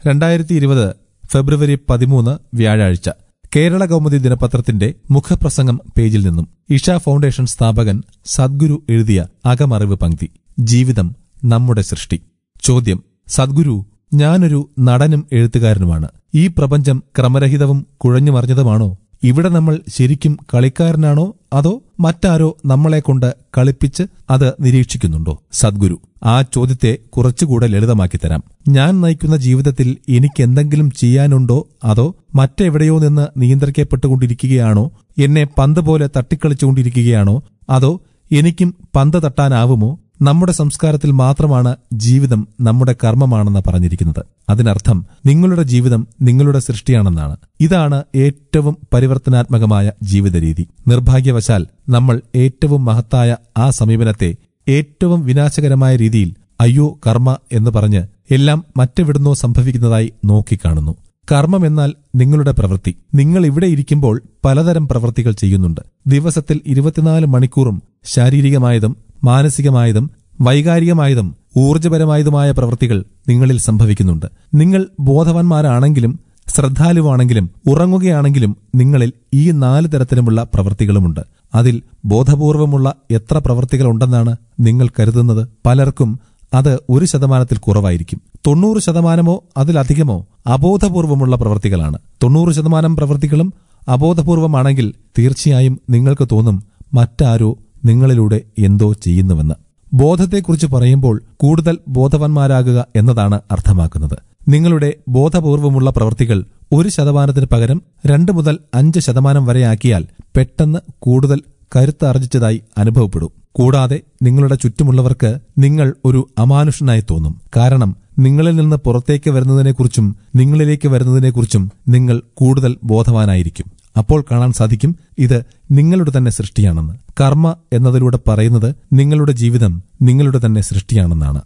രണ്ടായിരത്തി ഇരുപത് ഫെബ്രുവരി പതിമൂന്ന് വ്യാഴാഴ്ച കേരള കൗമുദി ദിനപത്രത്തിന്റെ മുഖപ്രസംഗം പേജിൽ നിന്നും ഇഷ ഫൗണ്ടേഷൻ സ്ഥാപകൻ സദ്ഗുരു എഴുതിയ അകമറിവ് പങ്ക്തി ജീവിതം നമ്മുടെ സൃഷ്ടി ചോദ്യം സദ്ഗുരു ഞാനൊരു നടനും എഴുത്തുകാരനുമാണ് ഈ പ്രപഞ്ചം ക്രമരഹിതവും കുഴഞ്ഞുമറിഞ്ഞതുമാണോ ഇവിടെ നമ്മൾ ശരിക്കും കളിക്കാരനാണോ അതോ മറ്റാരോ നമ്മളെ കൊണ്ട് കളിപ്പിച്ച് അത് നിരീക്ഷിക്കുന്നുണ്ടോ സദ്ഗുരു ആ ചോദ്യത്തെ കുറച്ചുകൂടെ ലളിതമാക്കി തരാം ഞാൻ നയിക്കുന്ന ജീവിതത്തിൽ എനിക്ക് എന്തെങ്കിലും ചെയ്യാനുണ്ടോ അതോ മറ്റെവിടെയോ നിന്ന് നിയന്ത്രിക്കപ്പെട്ടുകൊണ്ടിരിക്കുകയാണോ എന്നെ പന്ത് പോലെ തട്ടിക്കളിച്ചുകൊണ്ടിരിക്കുകയാണോ അതോ എനിക്കും പന്ത് തട്ടാനാവുമോ നമ്മുടെ സംസ്കാരത്തിൽ മാത്രമാണ് ജീവിതം നമ്മുടെ കർമ്മമാണെന്ന് പറഞ്ഞിരിക്കുന്നത് അതിനർത്ഥം നിങ്ങളുടെ ജീവിതം നിങ്ങളുടെ സൃഷ്ടിയാണെന്നാണ് ഇതാണ് ഏറ്റവും പരിവർത്തനാത്മകമായ ജീവിത രീതി നിർഭാഗ്യവശാൽ നമ്മൾ ഏറ്റവും മഹത്തായ ആ സമീപനത്തെ ഏറ്റവും വിനാശകരമായ രീതിയിൽ അയ്യോ കർമ്മ എന്ന് പറഞ്ഞ് എല്ലാം മറ്റെവിടുന്നോ സംഭവിക്കുന്നതായി നോക്കിക്കാണുന്നു കർമ്മം എന്നാൽ നിങ്ങളുടെ പ്രവൃത്തി നിങ്ങൾ ഇവിടെ ഇരിക്കുമ്പോൾ പലതരം പ്രവൃത്തികൾ ചെയ്യുന്നുണ്ട് ദിവസത്തിൽ ഇരുപത്തിനാല് മണിക്കൂറും ശാരീരികമായതും മാനസികമായതും വൈകാരികമായതും ഊർജപരമായതുമായ പ്രവൃത്തികൾ നിങ്ങളിൽ സംഭവിക്കുന്നുണ്ട് നിങ്ങൾ ബോധവാന്മാരാണെങ്കിലും ശ്രദ്ധാലുവാണെങ്കിലും ഉറങ്ങുകയാണെങ്കിലും നിങ്ങളിൽ ഈ നാല് തരത്തിലുമുള്ള പ്രവൃത്തികളുമുണ്ട് അതിൽ ബോധപൂർവമുള്ള എത്ര പ്രവൃത്തികളുണ്ടെന്നാണ് നിങ്ങൾ കരുതുന്നത് പലർക്കും അത് ഒരു ശതമാനത്തിൽ കുറവായിരിക്കും തൊണ്ണൂറ് ശതമാനമോ അതിലധികമോ അബോധപൂർവമുള്ള പ്രവൃത്തികളാണ് തൊണ്ണൂറ് ശതമാനം പ്രവൃത്തികളും അബോധപൂർവമാണെങ്കിൽ തീർച്ചയായും നിങ്ങൾക്ക് തോന്നും മറ്റാരോ നിങ്ങളിലൂടെ എന്തോ ചെയ്യുന്നുവെന്ന് ബോധത്തെക്കുറിച്ച് പറയുമ്പോൾ കൂടുതൽ ബോധവാന്മാരാകുക എന്നതാണ് അർത്ഥമാക്കുന്നത് നിങ്ങളുടെ ബോധപൂർവമുള്ള പ്രവൃത്തികൾ ഒരു ശതമാനത്തിന് പകരം രണ്ട് മുതൽ അഞ്ച് ശതമാനം വരെയാക്കിയാൽ പെട്ടെന്ന് കൂടുതൽ കരുത്താർജിച്ചതായി അനുഭവപ്പെടും കൂടാതെ നിങ്ങളുടെ ചുറ്റുമുള്ളവർക്ക് നിങ്ങൾ ഒരു അമാനുഷനായി തോന്നും കാരണം നിങ്ങളിൽ നിന്ന് പുറത്തേക്ക് വരുന്നതിനെക്കുറിച്ചും നിങ്ങളിലേക്ക് വരുന്നതിനെക്കുറിച്ചും നിങ്ങൾ കൂടുതൽ ബോധവാനായിരിക്കും അപ്പോൾ കാണാൻ സാധിക്കും ഇത് നിങ്ങളുടെ തന്നെ സൃഷ്ടിയാണെന്ന് കർമ്മ എന്നതിലൂടെ പറയുന്നത് നിങ്ങളുടെ ജീവിതം നിങ്ങളുടെ തന്നെ സൃഷ്ടിയാണെന്നാണ്